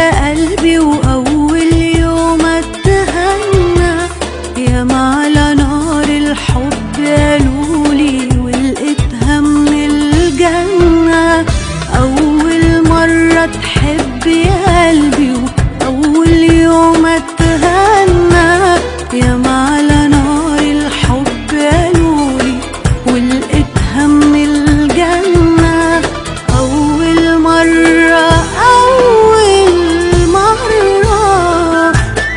يا قلبي وأول يوم اتهنى يا على نار الحب قالولي ولقيتها من الجنة أول مرة تحب يا قلبي وأول يوم اتهنى يا على نار الحب قالولي ولقيتها من الجنة أول مرة أول مرة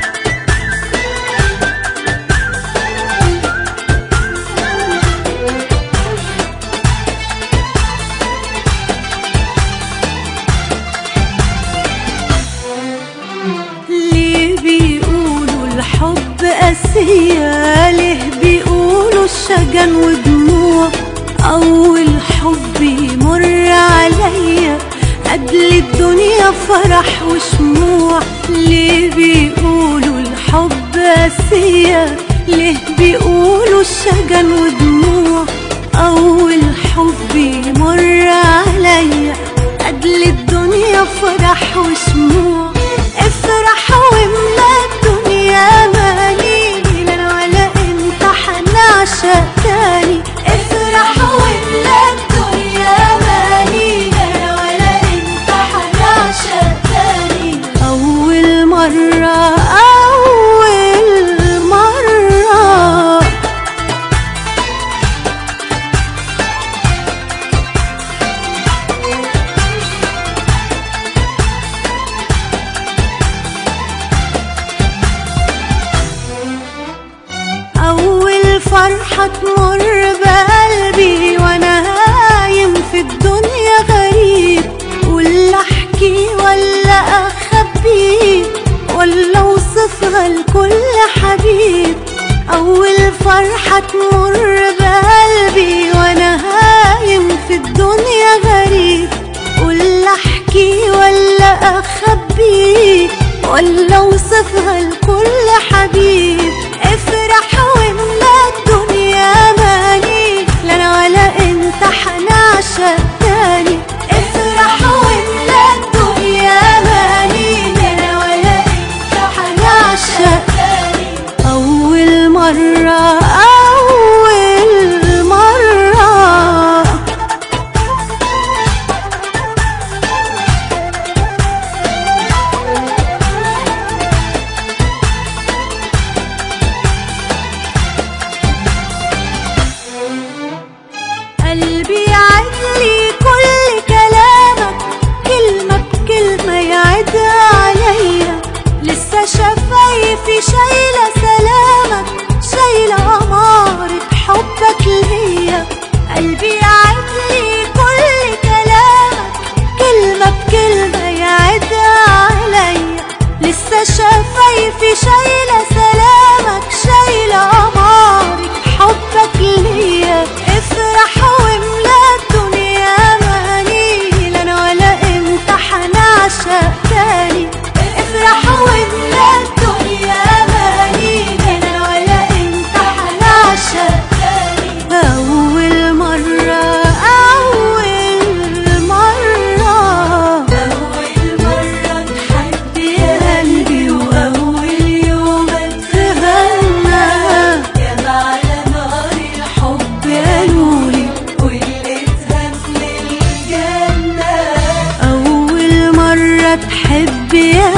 ليه بيقولوا الحب قاسية ليه بيقولوا الشجن ودموع أول حب يمر عليا قبل الدنيا فرح وشموع ليه بيقولوا الحب قاسية ليه بيقولوا الشجن ودموع أول حب يمر عليا قبل الدنيا فرح وشموع افرح واملا الدنيا مالي لا انا ولا انت حنعشق تاني افرح واملا الدنيا مالي لا انا ولا انت حنعشق تاني اول مرة اول مرة أول فرحة تمر بقلبي وأنا هايم في الدنيا غريب ولا أحكي ولا أخبي ولا أوصفها لكل حبيب أول فرحة تمر بقلبي وأنا هايم في الدنيا غريب ولا أحكي ولا أخبي ولا أوصفها لكل حبيب افرح واملا الدنيا مالي لا انا ولا انت حنعشق تاني افرح واملا الدنيا مالي لا انا ولا انت حنعشق تاني اول مرة اول مرة قلبي يعدلي كل كلامك كلمة بكلمة يعدها عليا لسه شفايفي شايلة سلامك شايلة أمارة حبك ليا قلبي يعدلي كل كلامك كلمة بكلمة يعدها عليا لسه شفايفي شايلة سلامك شايلة أمارة حبك ليا افرح واملا الدنيا مالي لا انا ولا انت حنعشق تاني افرح واملا الدنيا مالي لا انا ولا انت حنعشق تاني اول مرة اول مرة اول مرة تحب يا قلبي واول يوم اتهنى يا على نار الحب قالولي ولقيتها من الجنة أول مرة تحب يا